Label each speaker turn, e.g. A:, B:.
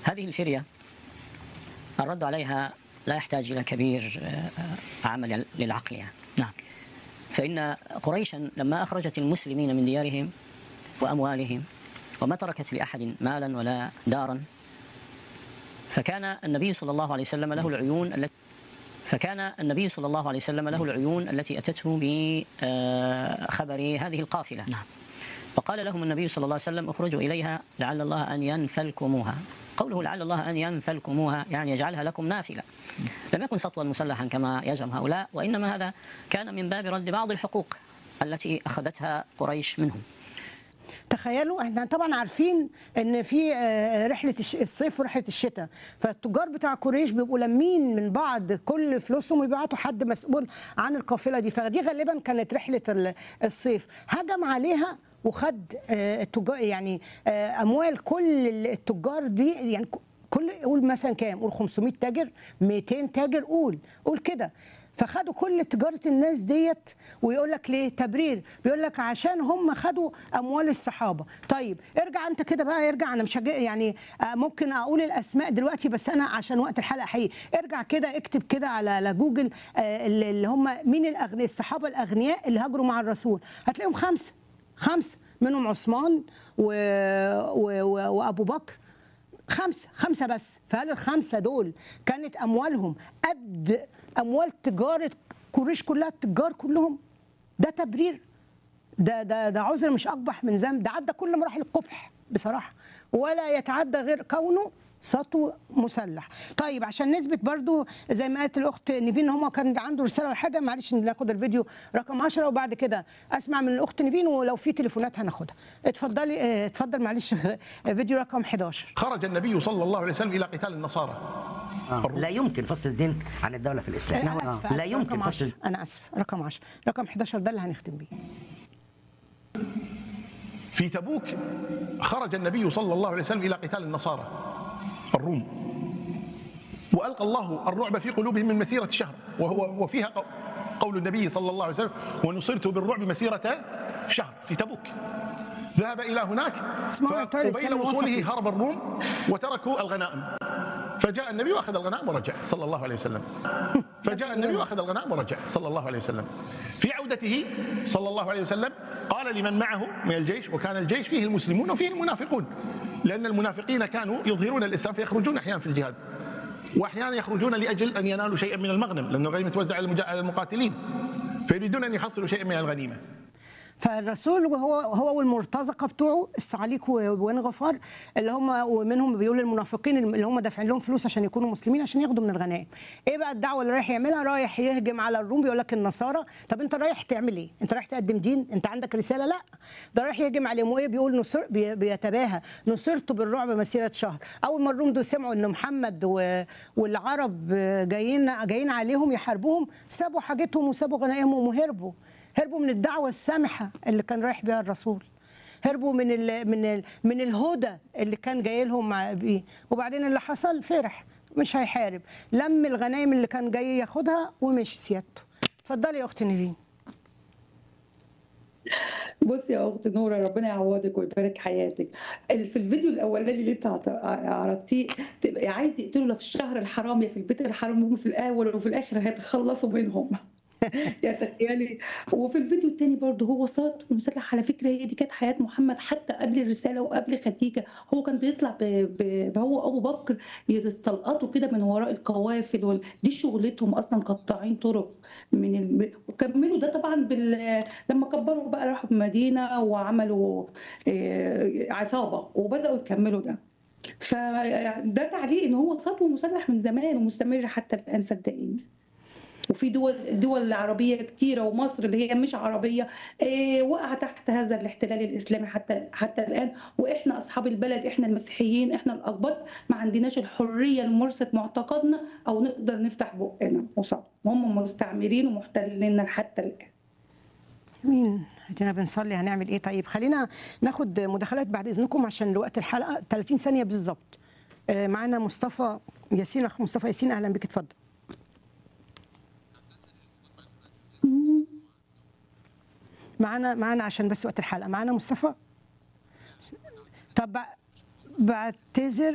A: هذه الفرية الرد عليها لا يحتاج إلى كبير آه، عمل للعقل يعني.
B: نعم
A: فإن قريشا لما أخرجت المسلمين من ديارهم وأموالهم وما تركت لأحد مالا ولا دارا فكان النبي صلى الله عليه وسلم له العيون التي فكان النبي صلى الله عليه وسلم له العيون التي أتته بخبر هذه القافلة
B: نعم.
A: فقال لهم النبي صلى الله عليه وسلم اخرجوا إليها لعل الله أن ينفلكموها قوله لعل الله أن ينفلكموها يعني يجعلها لكم نافلة لم يكن سطوا مسلحا كما يزعم هؤلاء وإنما هذا كان من باب رد بعض الحقوق التي أخذتها قريش منهم
C: تخيلوا احنا طبعا عارفين ان في آه، رحله الش- الصيف ورحله الشتاء فالتجار بتاع قريش بيبقوا لامين من بعض كل فلوسهم ويبعتوا حد مسؤول عن القافله دي فدي غالبا كانت رحله ال- الصيف هجم عليها وخد آه، التجار يعني آه، اموال كل التجار دي يعني ك- كل قول مثلا كام قول 500 تاجر 200 تاجر قول قول كده فخدوا كل تجاره الناس ديت ويقول لك ليه تبرير بيقول لك عشان هم خدوا اموال الصحابه طيب ارجع انت كده بقى ارجع انا مش هج- يعني آه، ممكن اقول الاسماء دلوقتي بس انا عشان وقت الحلقه حقيقي ارجع كده اكتب كده على على جوجل آه، اللي اللي هم مين الاغنياء الصحابه الاغنياء اللي هاجروا مع الرسول هتلاقيهم خمسه خمسه منهم عثمان و... و... و... وابو بكر خمسة خمسة بس فهل الخمسة دول كانت أموالهم قد أموال تجارة قريش كلها التجار كلهم ده تبرير ده ده ده عذر مش أقبح من ذنب ده عدى كل مراحل القبح بصراحة ولا يتعدى غير كونه سطو مسلح طيب عشان نثبت برضو زي ما قالت الاخت نيفين ان هو كان عنده رساله ولا حاجه معلش ناخد الفيديو رقم 10 وبعد كده اسمع من الاخت نيفين ولو في تليفونات هناخدها اتفضلي اه، اتفضل معلش فيديو رقم 11
D: خرج النبي صلى الله عليه وسلم إلى قتال النصارى
B: لا يمكن فصل الدين عن الدولة في الإسلام
C: انا اسف
B: لا يمكن
C: رقم
B: فصل
C: 10 انا اسف رقم 10 رقم 11 ده اللي هنختم بيه
D: في تبوك خرج النبي صلى الله عليه وسلم إلى قتال النصارى الروم وألقى الله الرعب في قلوبهم من مسيرة شهر وهو وفيها قو- قول النبي صلى الله عليه وسلم ونصرت بالرعب مسيرة شهر في تبوك ذهب إلى هناك
C: اسمعوا يا طارق،
D: فقبيل
C: استنى
D: وصوله
C: وصفي.
D: هرب الروم وتركوا الغنائم فجاء النبي واخذ الغنائم ورجع صلى الله عليه وسلم فجاء النبي واخذ الغنائم ورجع صلى الله عليه وسلم في عودته صلى الله عليه وسلم قال لمن معه من الجيش وكان الجيش فيه المسلمون وفيه المنافقون لان المنافقين كانوا يظهرون الاسلام فيخرجون احيانا في الجهاد واحيانا يخرجون لاجل ان ينالوا شيئا من المغنم لانه الغنيمه توزع على المجا- على المقاتلين فيريدون ان يحصلوا شيئا من الغنيمه
C: فالرسول وهو هو والمرتزقه بتوعه الصعاليك وبني غفار اللي هم ومنهم بيقول المنافقين اللي هم دافعين لهم فلوس عشان يكونوا مسلمين عشان ياخدوا من الغنائم. ايه بقى الدعوه اللي رايح يعملها؟ رايح يهجم على الروم بيقول لك النصارى، طب انت رايح تعمل ايه؟ انت رايح تقدم دين؟ انت عندك رساله؟ لا ده رايح يهجم عليهم وايه بيقول نصر بي- بيتباهى نصرت بالرعب مسيره شهر. اول ما الروم دول سمعوا ان محمد و... والعرب جايين جايين عليهم يحاربوهم سابوا حاجتهم وسابوا غنائمهم وهربوا. هربوا من الدعوة السامحة اللي كان رايح بها الرسول هربوا من ال من ال من الهدى اللي كان جاي لهم مع- بيه وبعدين اللي حصل فرح مش هيحارب لم الغنايم اللي كان جاي ياخدها ومشي سيادته اتفضلي يا اخت نيفين
E: بصي يا اخت نوره ربنا يعوضك ويبارك حياتك ال- في الفيديو الاولاني اللي انت عط- عرضتيه تبقى عايز يقتلوا لا في الشهر الحرام يا في البيت الحرام هم في الاول وفي الاخر هيتخلصوا منهم يا تخيلي وفي الفيديو التاني برضه هو صوت ومسلح على فكره هي دي كانت حياه محمد حتى قبل الرساله وقبل خديجه هو كان بيطلع ب... ب... هو ابو بكر يستلقطوا كده من وراء القوافل وال... دي شغلتهم اصلا قطاعين طرق من الم... وكملوا ده طبعا بال... لما كبروا بقى راحوا المدينه وعملوا آه، عصابه وبداوا يكملوا ده فده تعليق ان هو سطو مسلح من زمان ومستمر حتى الان صدقيني وفي دول دول عربيه كتيره ومصر اللي هي مش عربيه آه، وقع تحت هذا الاحتلال الاسلامي حتى حتى الان واحنا اصحاب البلد احنا المسيحيين احنا الاقباط ما عندناش الحريه لممارسه معتقدنا او نقدر نفتح بقنا وصل وهم مستعمرين ومحتليننا حتى الان
C: مين ادينا بنصلي هنعمل ايه طيب خلينا ناخد مداخلات بعد اذنكم عشان وقت الحلقه 30 ثانيه بالظبط آه، معانا مصطفى ياسين اخ مصطفى ياسين اهلا بك اتفضل معانا معانا عشان بس وقت الحلقه معانا مصطفى طب بع- بعتذر